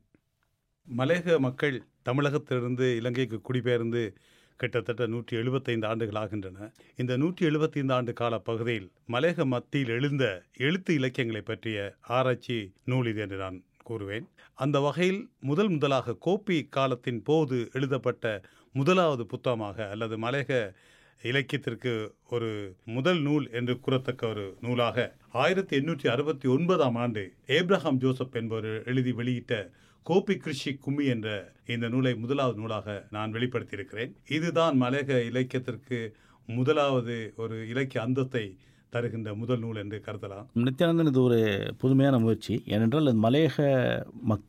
[SPEAKER 12] மலையக மக்கள் தமிழகத்திலிருந்து இலங்கைக்கு குடிபெயர்ந்து கிட்டத்தட்ட நூற்றி எழுபத்தைந்து ஆண்டுகள் ஆகின்றன இந்த நூற்றி எழுபத்தைந்து ஆண்டு கால பகுதியில் மலையக மத்தியில் எழுந்த எழுத்து இலக்கியங்களை பற்றிய ஆராய்ச்சி நூல் இது என்று நான் கூறுவேன் அந்த வகையில் முதல் முதலாக கோப்பி காலத்தின் போது எழுதப்பட்ட முதலாவது புத்தகமாக அல்லது மலையக இலக்கியத்திற்கு ஒரு முதல் நூல் என்று கூறத்தக்க ஒரு நூலாக ஆயிரத்தி எண்ணூற்றி அறுபத்தி ஒன்பதாம் ஆண்டு ஏப்ரஹாம் ஜோசப் என்பவர் எழுதி வெளியிட்ட கோபி கிருஷி கும்மி என்ற இந்த நூலை முதலாவது நூலாக நான் வெளிப்படுத்தியிருக்கிறேன் இதுதான் மலையக இலக்கியத்திற்கு முதலாவது ஒரு இலக்கிய அந்தத்தை தருகின்ற முதல் நூல் என்று கருதலாம்
[SPEAKER 13] நித்யானந்தன் இது ஒரு புதுமையான முயற்சி ஏனென்றால் அது மலையக மக்கள்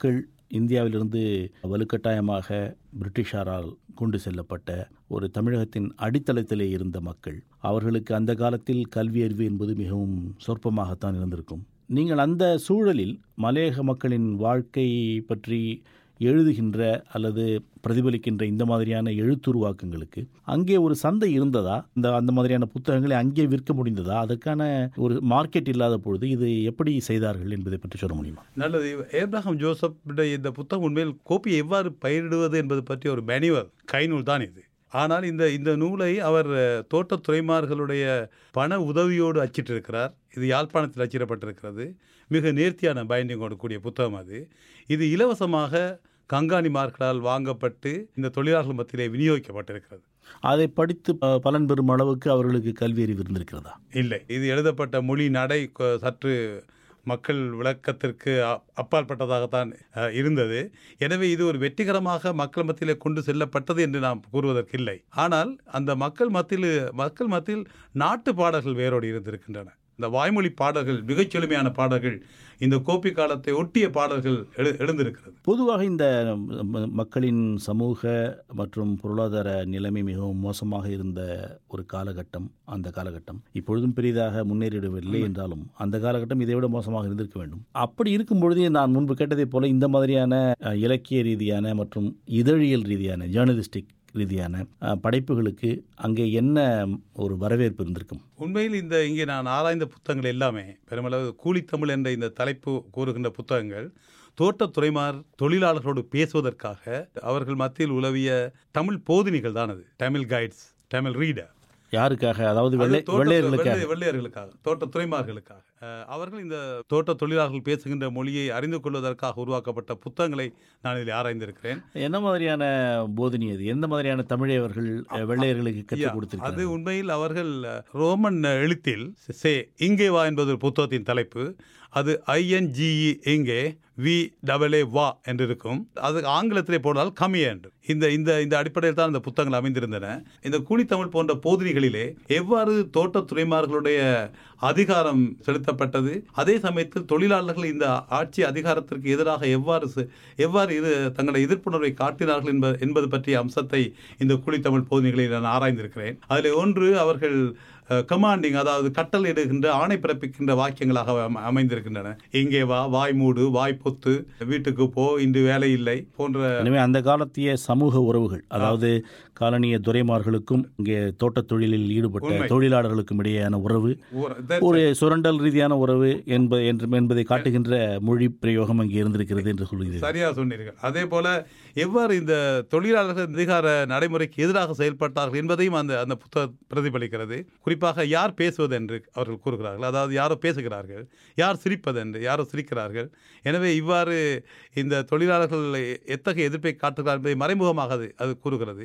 [SPEAKER 13] இந்தியாவிலிருந்து வலுக்கட்டாயமாக பிரிட்டிஷாரால் கொண்டு செல்லப்பட்ட ஒரு தமிழகத்தின் அடித்தளத்திலே இருந்த மக்கள் அவர்களுக்கு அந்த காலத்தில் கல்வி அறிவு என்பது மிகவும் சொற்பமாகத்தான் இருந்திருக்கும் நீங்கள் அந்த சூழலில் மலையக மக்களின் வாழ்க்கை பற்றி எழுதுகின்ற அல்லது பிரதிபலிக்கின்ற இந்த மாதிரியான எழுத்துருவாக்கங்களுக்கு அங்கே ஒரு சந்தை இருந்ததா இந்த அந்த மாதிரியான புத்தகங்களை அங்கே விற்க முடிந்ததா அதற்கான ஒரு மார்க்கெட் இல்லாத பொழுது இது எப்படி செய்தார்கள் என்பதை பற்றி சொல்ல முடியுமா
[SPEAKER 12] நல்லது ஏப்ரஹாம் ஜோசப் இந்த புத்தகம் உண்மையில் கோப்பியை எவ்வாறு பயிரிடுவது என்பது பற்றி ஒரு மேனுவல் கைநூல் தான் இது ஆனால் இந்த இந்த நூலை அவர் தோட்டத் துறைமார்களுடைய பண உதவியோடு அச்சிட்டிருக்கிறார் இது யாழ்ப்பாணத்தில் அச்சிடப்பட்டிருக்கிறது மிக நேர்த்தியான பைண்டிங்கோடு கூடிய புத்தகம் அது இது இலவசமாக கங்காணிமார்களால் வாங்கப்பட்டு இந்த தொழிலாளர்கள் மத்தியிலே விநியோகிக்கப்பட்டிருக்கிறது
[SPEAKER 13] அதை படித்து ப- பலன் பெறும் அளவுக்கு அவர்களுக்கு கல்வி அறிவு இருந்திருக்கிறதா
[SPEAKER 12] இல்லை இது எழுதப்பட்ட மொழி நடை கொ- சற்று மக்கள் விளக்கத்திற்கு அ- அப்பாற்பட்டதாகத்தான் அஹ், இருந்தது எனவே இது ஒரு வெற்றிகரமாக மக்கள் மத்தியிலே கொண்டு செல்லப்பட்டது என்று நாம் கூறுவதற்கில்லை ஆனால் அந்த மக்கள் மத்தியில் மக்கள் மத்தியில் நாட்டு பாடல்கள் வேரோடு இருந்திருக்கின்றன இந்த வாய்மொழி பாடல்கள் மிகச் செழுமையான பாடல்கள் இந்த கோப்பி காலத்தை ஒட்டிய பாடல்கள் எழு எழுந்திருக்கிறது
[SPEAKER 13] பொதுவாக இந்த ம- மக்களின் சமூக மற்றும் பொருளாதார நிலைமை மிகவும் மோசமாக இருந்த ஒரு காலகட்டம் அந்த காலகட்டம் இப்பொழுதும் பெரிதாக முன்னேறிடவில்லை என்றாலும் அந்த காலகட்டம் இதை விட மோசமாக இருந்திருக்க வேண்டும் அப்படி இருக்கும் பொழுது நான் முன்பு கேட்டதைப் போல இந்த மாதிரியான அஹ், இலக்கிய ரீதியான மற்றும் இதழியல் ரீதியான ஜேர்னலிஸ்டிக் ரீதியான அஹ், படைப்புகளுக்கு அங்கே என்ன ஒரு வரவேற்பு இருந்திருக்கும்
[SPEAKER 12] உண்மையில் இந்த இங்கே நான் ஆராய்ந்த புத்தகங்கள் எல்லாமே பெருமளவு கூலித்தமிழ் என்ற இந்த தலைப்பு கூறுகின்ற புத்தகங்கள் தோட்டத் துறைமார் தொழிலாளர்களோடு பேசுவதற்காக அவர்கள் மத்தியில் உலவிய தமிழ் போதினிகள் தான் அது தமிழ் கைட்ஸ் தமிழ் ரீடர்
[SPEAKER 13] யாருக்காக அதாவது
[SPEAKER 12] அது
[SPEAKER 13] வெள்ளை
[SPEAKER 12] தோட்ட-
[SPEAKER 13] வெள்ளையர்களுக்காக
[SPEAKER 12] வெள்ளை- வெள்ளையர்களுக்காக தோட்ட துறைமார்களுக்காக அஹ், அவர்கள் இந்த தோட்ட தொழிலாளர்கள் பேசுகின்ற மொழியை அறிந்து கொள்வதற்காக உருவாக்கப்பட்ட புத்தகங்களை நான் இதில் ஆராய்ந்திருக்கிறேன்
[SPEAKER 13] என்ன மாதிரியான போதினி அது எந்த மாதிரியான தமிழை அவர்கள் அஹ், வெள்ளையர்களுக்கு
[SPEAKER 12] ஐயா,
[SPEAKER 13] கற்றுக்
[SPEAKER 12] அது
[SPEAKER 13] கொடுத்திருக்கிறார்கள்
[SPEAKER 12] உண்மையில் அவர்கள் அஹ், ரோமன் அஹ், எழுத்தில் சே இங்கே வா என்பது ஒரு புத்தகத்தின் தலைப்பு அது ஐஎன்ஜிஇ இங்கே வி டபுள் ஏ வா என்று இருக்கும் அது ஆங்கிலத்திலே போனால் கம்மி என்று இந்த இந்த இந்த அடிப்படையில் தான் இந்த புத்தகங்கள் அமைந்திருந்தன இந்த கூலித்தமிழ் போன்ற போதனைகளிலே எவ்வாறு தோட்டத் துறைமார்களுடைய அதிகாரம் செலுத்தப்பட்டது அதே சமயத்தில் தொழிலாளர்கள் இந்த ஆட்சி அதிகாரத்திற்கு எதிராக எவ்வாறு செ- எவ்வாறு இது தங்களை எதிர்ப்புணர்வை காட்டினார்கள் என்ப என்பது பற்றிய அம்சத்தை இந்த கூலித்தமிழ் போதனைகளில் நான் ஆராய்ந்திருக்கிறேன் அதில் ஒன்று அவர்கள் கமாண்டிங் அதாவது கட்டளையிடுகின்ற ஆணை பிறப்பிக்கின்ற வாக்கியங்களாக அம- அமைந்திருக்கின்றன இங்கே வா வாய் மூடு வாய் பொத்து வீட்டுக்கு போ இன்று வேலை இல்லை போன்ற
[SPEAKER 13] எனவே அந்த காலத்திய சமூக உறவுகள் அதாவது காலனிய துரைமார்களுக்கும் இங்கே தோட்டத் தொழிலில் ஈடுபட்ட
[SPEAKER 12] உண்மை.
[SPEAKER 13] தொழிலாளர்களுக்கும் இடையேயான உறவு
[SPEAKER 12] ஒரு- that's
[SPEAKER 13] ஒரு சுரண்டல் ரீதியான உறவு என்ப என்று என்பதை காட்டுகின்ற மொழி பிரயோகம் அங்கே இருந்திருக்கிறது என்று சொல்கிறீர்கள்
[SPEAKER 12] சரியா சொன்னீர்கள் அதே போல எவ்வாறு இந்த தொழிலாளர்கள் அதிகார நடைமுறைக்கு எதிராக செயல்பட்டார்கள் என்பதையும் அந்த அந்த புத்தகம் பிரதிபலிக்கிறது குறிப்பாக யார் பேசுவது என்று அவர்கள் கூறுகிறார்கள் அதாவது யாரோ பேசுகிறார்கள் யார் சிரிப்பது என்று யாரோ சிரிக்கிறார்கள் எனவே இவ்வாறு இந்த தொழிலாளர்கள் எத்தகைய எதிர்ப்பை காட்டுகிறார் என்பதை மறைமுகமாக அது அது கூறுகிறது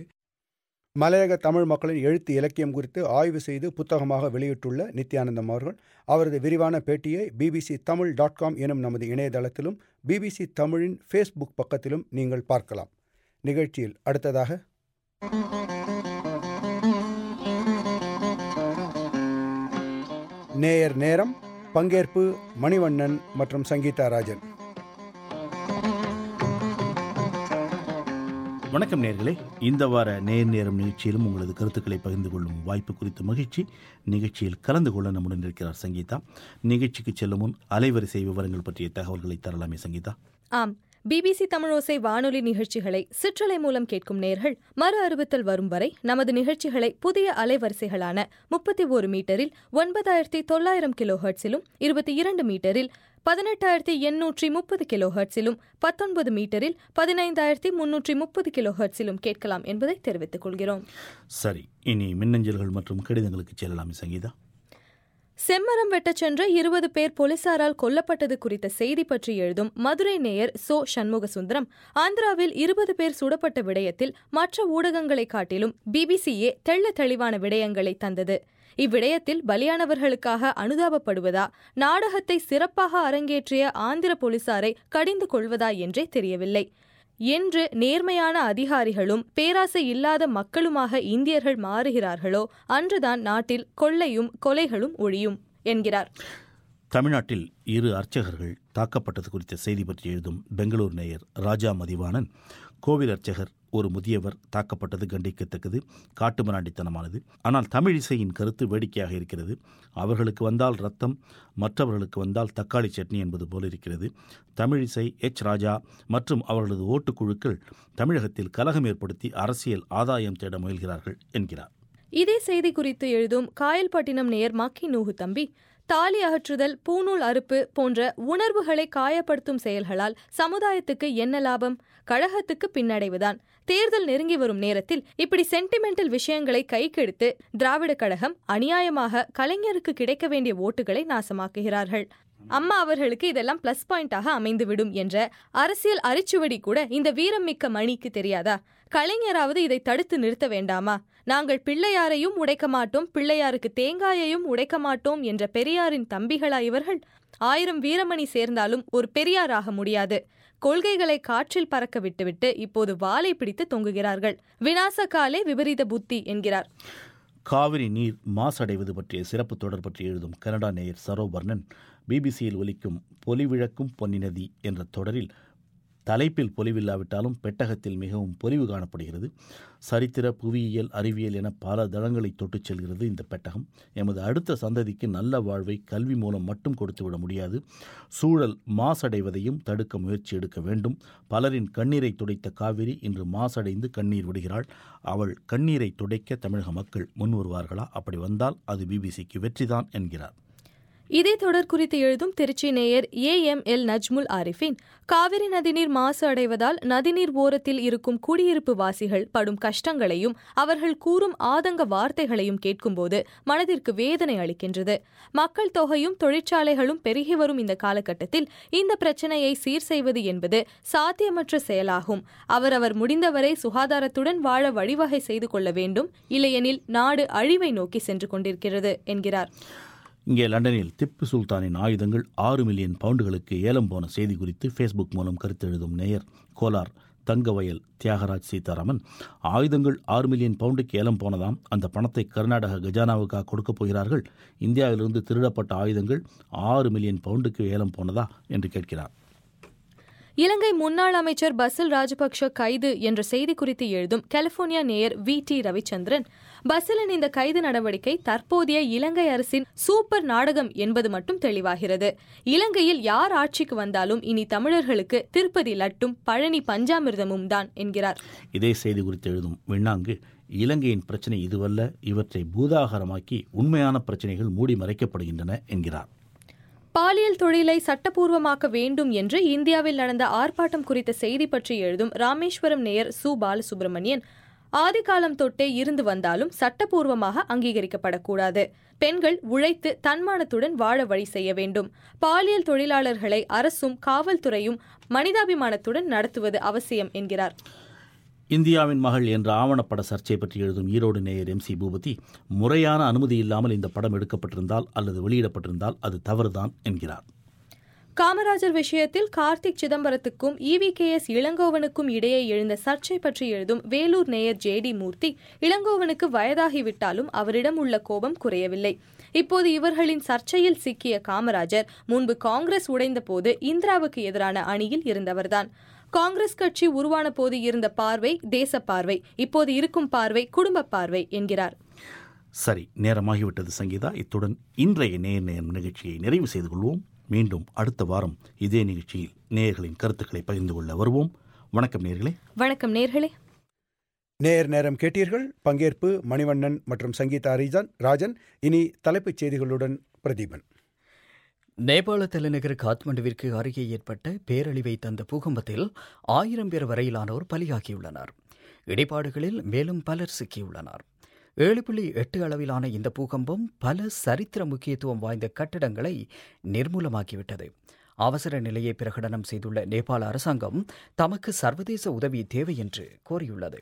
[SPEAKER 1] மலையக தமிழ் மக்களின் எழுத்து இலக்கியம் குறித்து ஆய்வு செய்து புத்தகமாக வெளியிட்டுள்ள நித்யானந்தம் அவர்கள் அவரது விரிவான பேட்டியை பிபிசி தமிழ் டாட் காம் எனும் நமது இணையதளத்திலும் பிபிசி தமிழின் ஃபேஸ்புக் பக்கத்திலும் நீங்கள் பார்க்கலாம் நிகழ்ச்சியில் அடுத்ததாக நேயர் நேரம் பங்கேற்பு மணிவண்ணன் மற்றும் சங்கீதா ராஜன்
[SPEAKER 13] வணக்கம் நேர்களே இந்த வார நேர் நேரம் நிகழ்ச்சியிலும் உங்களது கருத்துக்களை பகிர்ந்து கொள்ளும் வாய்ப்பு குறித்த மகிழ்ச்சி நிகழ்ச்சியில் கலந்து கொள்ள நம்முடன் இருக்கிறார் சங்கீதா நிகழ்ச்சிக்கு செல்லும் முன் அலைவரிசை விவரங்கள் பற்றிய தகவல்களை தரலாமே சங்கீதா
[SPEAKER 14] ஆம் பிபிசி தமிழோசை வானொலி நிகழ்ச்சிகளை சிற்றலை மூலம் கேட்கும் நேர்கள் மறு அறிவித்தல் வரும் வரை நமது நிகழ்ச்சிகளை புதிய அலைவரிசைகளான முப்பத்தி ஒரு மீட்டரில் ஒன்பதாயிரத்தி தொள்ளாயிரம் கிலோ ஹெர்ட்ஸிலும் இருபத்தி இரண்டு மீட்டரில் பதினெட்டாயிரத்தி எண்ணூற்றி முப்பது கிலோ ஹெர்ட்ஸிலும் பத்தொன்பது மீட்டரில் பதினைந்தாயிரத்தி முன்னூற்றி முப்பது கிலோ ஹெர்ட்ஸிலும் கேட்கலாம் என்பதை தெரிவித்துக் கொள்கிறோம்
[SPEAKER 13] சரி இனி மின்னஞ்சல்கள் மற்றும் கடிதங்களுக்கு செல்லலாமே சங்கீதா
[SPEAKER 14] செம்மரம் வெட்டச் சென்ற இருபது பேர் போலீசாரால் கொல்லப்பட்டது குறித்த செய்தி பற்றி எழுதும் மதுரை நேயர் சோ சண்முகசுந்தரம் ஆந்திராவில் இருபது பேர் சுடப்பட்ட விடயத்தில் மற்ற ஊடகங்களை காட்டிலும் பிபிசியே தெள்ள தெளிவான விடயங்களை தந்தது இவ்விடயத்தில் பலியானவர்களுக்காக அனுதாபப்படுவதா நாடகத்தை சிறப்பாக அரங்கேற்றிய ஆந்திர போலீசாரை கடிந்து கொள்வதா என்றே தெரியவில்லை என்று நேர்மையான அதிகாரிகளும் பேராசை இல்லாத மக்களுமாக இந்தியர்கள் மாறுகிறார்களோ அன்றுதான் நாட்டில் கொள்ளையும் கொலைகளும் ஒழியும் என்கிறார்
[SPEAKER 13] தமிழ்நாட்டில் இரு அர்ச்சகர்கள் தாக்கப்பட்டது குறித்த செய்தி பற்றி எழுதும் பெங்களூர் நேயர் ராஜா மதிவாணன் கோவில் அர்ச்சகர் ஒரு முதியவர் தாக்கப்பட்டது கண்டிக்கத்தக்கது காட்டுமிராண்டித்தனமானது ஆனால் தமிழ் இசையின் கருத்து வேடிக்கையாக இருக்கிறது அவர்களுக்கு வந்தால் ரத்தம் மற்றவர்களுக்கு வந்தால் தக்காளி சட்னி என்பது போல இருக்கிறது தமிழ் இசை எச் ராஜா மற்றும் அவர்களது ஓட்டுக்குழுக்கள் தமிழகத்தில் கலகம் ஏற்படுத்தி அரசியல் ஆதாயம் தேட முயல்கிறார்கள் என்கிறார்
[SPEAKER 14] இதே செய்தி குறித்து எழுதும் காயல்பட்டினம் நேயர் மக்கி நூகு தம்பி தாலி அகற்றுதல் பூநூல் அறுப்பு போன்ற உணர்வுகளை காயப்படுத்தும் செயல்களால் சமுதாயத்துக்கு என்ன லாபம் கழகத்துக்கு பின்னடைவுதான் தேர்தல் நெருங்கி வரும் நேரத்தில் இப்படி சென்டிமெண்டல் விஷயங்களை கைக்கெடுத்து திராவிட கழகம் அநியாயமாக கலைஞருக்கு கிடைக்க வேண்டிய ஓட்டுகளை நாசமாக்குகிறார்கள் அம்மா அவர்களுக்கு இதெல்லாம் பிளஸ் பாயிண்டாக அமைந்துவிடும் என்ற அரசியல் அரிச்சுவடி கூட இந்த வீரமிக்க மணிக்கு தெரியாதா கலைஞராவது இதை தடுத்து நிறுத்த வேண்டாமா நாங்கள் பிள்ளையாரையும் உடைக்க மாட்டோம் பிள்ளையாருக்கு தேங்காயையும் உடைக்க மாட்டோம் என்ற பெரியாரின் தம்பிகளா இவர்கள் ஆயிரம் வீரமணி சேர்ந்தாலும் ஒரு பெரியாராக முடியாது கொள்கைகளை காற்றில் பறக்க விட்டுவிட்டு இப்போது வாளை பிடித்து தொங்குகிறார்கள் விநாச காலே விபரீத புத்தி என்கிறார்
[SPEAKER 13] காவிரி நீர் மாசடைவது பற்றிய சிறப்பு தொடர் பற்றி எழுதும் கனடா நேயர் சரோவர்ணன் பிபிசியில் ஒலிக்கும் பொலிவிழக்கும் பொன்னி நதி என்ற தொடரில் தலைப்பில் பொலிவில்லாவிட்டாலும் பெட்டகத்தில் மிகவும் பொலிவு காணப்படுகிறது சரித்திர புவியியல் அறிவியல் என பல தளங்களை தொட்டுச் செல்கிறது இந்த பெட்டகம் எமது அடுத்த சந்ததிக்கு நல்ல வாழ்வை கல்வி மூலம் மட்டும் கொடுத்துவிட முடியாது சூழல் மாசடைவதையும் தடுக்க முயற்சி எடுக்க வேண்டும் பலரின் கண்ணீரை துடைத்த காவிரி இன்று மாசடைந்து கண்ணீர் விடுகிறாள் அவள் கண்ணீரை துடைக்க தமிழக மக்கள் முன் வருவார்களா அப்படி வந்தால் அது பிபிசிக்கு வெற்றிதான் என்கிறார்
[SPEAKER 14] இதே தொடர் குறித்து எழுதும் திருச்சி நேயர் A M L Najmul Arifin Kaveri நதிநீர் மாசு அடைவதால் நதிநீர் ஓரத்தில் இருக்கும் குடியிருப்பு வாசிகள் படும் கஷ்டங்களையும் அவர்கள் கூறும் ஆதங்க வார்த்தைகளையும் கேட்கும்போது மனதிற்கு வேதனை அளிக்கின்றது மக்கள் தொகையும் தொழிற்சாலைகளும் பெருகி வரும் இந்த காலகட்டத்தில் இந்த பிரச்சனையை சீர் செய்வது என்பது சாத்தியமற்ற செயலாகும் அவரவர் முடிந்தவரை சுகாதாரத்துடன் வாழ வழிவகை செய்து கொள்ள வேண்டும் இல்லையெனில் நாடு அழிவை நோக்கி சென்று கொண்டிருக்கிறது என்கிறார்
[SPEAKER 13] இங்கே லண்டனில் திப்பு சுல்தானின் ஆயுதங்கள் ஆறு மில்லியன் பவுண்டுகளுக்கு ஏலம் போன செய்தி குறித்து ஃபேஸ்புக் மூலம் கருத்து எழுதும் நேயர் கோலார் தங்கவயல் தியாகராஜ் சீதாராமன் ஆயுதங்கள் ஆறு மில்லியன் பவுண்டுக்கு ஏலம் போனதாம் அந்த பணத்தை கர்நாடக கஜானாவுக்காக கொடுக்கப் போகிறார்கள் இந்தியாவிலிருந்து திருடப்பட்ட ஆயுதங்கள் ஆறு மில்லியன் பவுண்டுக்கு ஏலம் போனதா என்று கேட்கிறார்
[SPEAKER 14] இலங்கை முன்னாள் அமைச்சர் பசில் ராஜபக்ஷ கைது என்ற செய்தி குறித்து எழுதும் கலிபோர்னியா நேயர் வி டி ரவிச்சந்திரன் பசிலின் இந்த கைது நடவடிக்கை தற்போதைய இலங்கை அரசின் சூப்பர் நாடகம் என்பது மட்டும் தெளிவாகிறது இலங்கையில் யார் ஆட்சிக்கு வந்தாலும் இனி தமிழர்களுக்கு திருப்பதி லட்டும் பழனி பஞ்சாமிர்தமும் தான் என்கிறார்
[SPEAKER 13] இதே செய்தி குறித்து எழுதும் விண்ணாங்கு இலங்கையின் பிரச்சனை இதுவல்ல இவற்றை பூதாகாரமாக்கி உண்மையான பிரச்சனைகள் மூடி மறைக்கப்படுகின்றன என்கிறார்
[SPEAKER 14] பாலியல் தொழிலை சட்டப்பூர்வமாக்க வேண்டும் என்று இந்தியாவில் நடந்த ஆர்ப்பாட்டம் குறித்த செய்தி பற்றி எழுதும் ராமேஸ்வரம் நேயர் சு பாலசுப்ரமணியன் ஆதிகாலம் தொட்டே இருந்து வந்தாலும் சட்டப்பூர்வமாக அங்கீகரிக்கப்படக்கூடாது பெண்கள் உழைத்து தன்மானத்துடன் வாழ வழி செய்ய வேண்டும் பாலியல் தொழிலாளர்களை அரசும் காவல்துறையும் மனிதாபிமானத்துடன் நடத்துவது அவசியம் என்கிறார்
[SPEAKER 13] இந்தியாவின் மகள் என்ற ஆவணப்பட சர்ச்சை பற்றி எழுதும் ஈரோடு நேயர் எம் சி பூபதி முறையான அனுமதி இல்லாமல் இந்த படம் எடுக்கப்பட்டிருந்தால் அல்லது வெளியிடப்பட்டிருந்தால் அது தவறுதான் என்கிறார்
[SPEAKER 14] காமராஜர் விஷயத்தில் கார்த்திக் சிதம்பரத்துக்கும் இவி கே எஸ் இளங்கோவனுக்கும் இடையே எழுந்த சர்ச்சை பற்றி எழுதும் வேலூர் நேயர் ஜே டி மூர்த்தி இளங்கோவனுக்கு வயதாகிவிட்டாலும் அவரிடம் உள்ள கோபம் குறையவில்லை இப்போது இவர்களின் சர்ச்சையில் சிக்கிய காமராஜர் முன்பு காங்கிரஸ் உடைந்த போது இந்திராவுக்கு எதிரான அணியில் இருந்தவர்தான் காங்கிரஸ் கட்சி உருவான போது இருந்த பார்வை தேச பார்வை இப்போது இருக்கும் பார்வை குடும்ப பார்வை என்கிறார்
[SPEAKER 13] சரி நேரமாகிவிட்டது சங்கீதா இத்துடன் இன்றைய நேர் நேரம் நிகழ்ச்சியை நிறைவு செய்து கொள்வோம் மீண்டும் அடுத்த வாரம் இதே நிகழ்ச்சியில் நேயர்களின் கருத்துக்களை பகிர்ந்து கொள்ள வருவோம் வணக்கம் நேர்களே
[SPEAKER 14] வணக்கம் நேர்களே
[SPEAKER 1] நேர் நேரம் கேட்டீர்கள் பங்கேற்பு மணிவண்ணன் மற்றும் சங்கீதா ரீஜன் ராஜன் இனி தலைப்புச் செய்திகளுடன் பிரதீபன்
[SPEAKER 5] நேபாள தலைநகர் காத்மண்டுவிற்கு அருகே ஏற்பட்ட பேரழிவை தந்த பூகம்பத்தில் ஆயிரம் பேர் வரையிலானோர் பலியாகியுள்ளனர் இடிபாடுகளில் மேலும் பலர் சிக்கியுள்ளனர் ஏழு புள்ளி எட்டு அளவிலான இந்த பூகம்பம் பல சரித்திர முக்கியத்துவம் வாய்ந்த கட்டடங்களை நிர்மூலமாக்கிவிட்டது அவசர நிலையை பிரகடனம் செய்துள்ள நேபாள அரசாங்கம் தமக்கு சர்வதேச உதவி தேவை என்று கோரியுள்ளது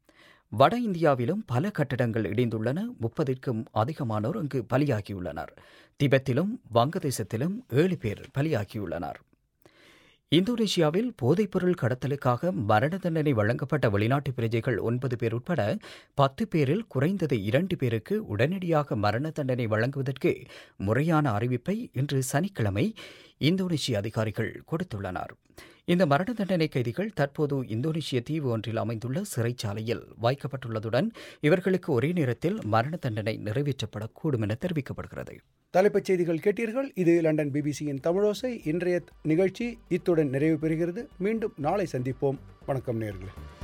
[SPEAKER 5] வட இந்தியாவிலும் பல கட்டடங்கள் இடிந்துள்ளன முப்பதிற்கும் அதிகமானோர் அங்கு பலியாகியுள்ளனர் திபெத்திலும் வங்கதேசத்திலும் ஏழு பேர் பலியாகியுள்ளனர் இந்தோனேஷியாவில் போதைப்பொருள் கடத்தலுக்காக மரண தண்டனை வழங்கப்பட்ட வெளிநாட்டு பிரஜைகள் ஒன்பது பேர் உட்பட பத்து பேரில் குறைந்தது இரண்டு பேருக்கு உடனடியாக மரண தண்டனை வழங்குவதற்கு முறையான அறிவிப்பை இன்று சனிக்கிழமை இந்தோனேஷிய அதிகாரிகள் கொடுத்துள்ளனர் இந்த மரண தண்டனை கைதிகள் தற்போது இந்தோனேஷிய தீவு ஒன்றில் அமைந்துள்ள சிறைச்சாலையில் வைக்கப்பட்டுள்ளதுடன் இவர்களுக்கு ஒரே நேரத்தில் மரண தண்டனை நிறைவேற்றப்படக்கூடும் என தெரிவிக்கப்படுகிறது
[SPEAKER 1] தலைப்புச் செய்திகள் கேட்டீர்கள் இது லண்டன் பிபிசியின் தமிழோசை இன்றைய நிகழ்ச்சி இத்துடன் நிறைவு பெறுகிறது மீண்டும் நாளை சந்திப்போம் வணக்கம் நேர்களே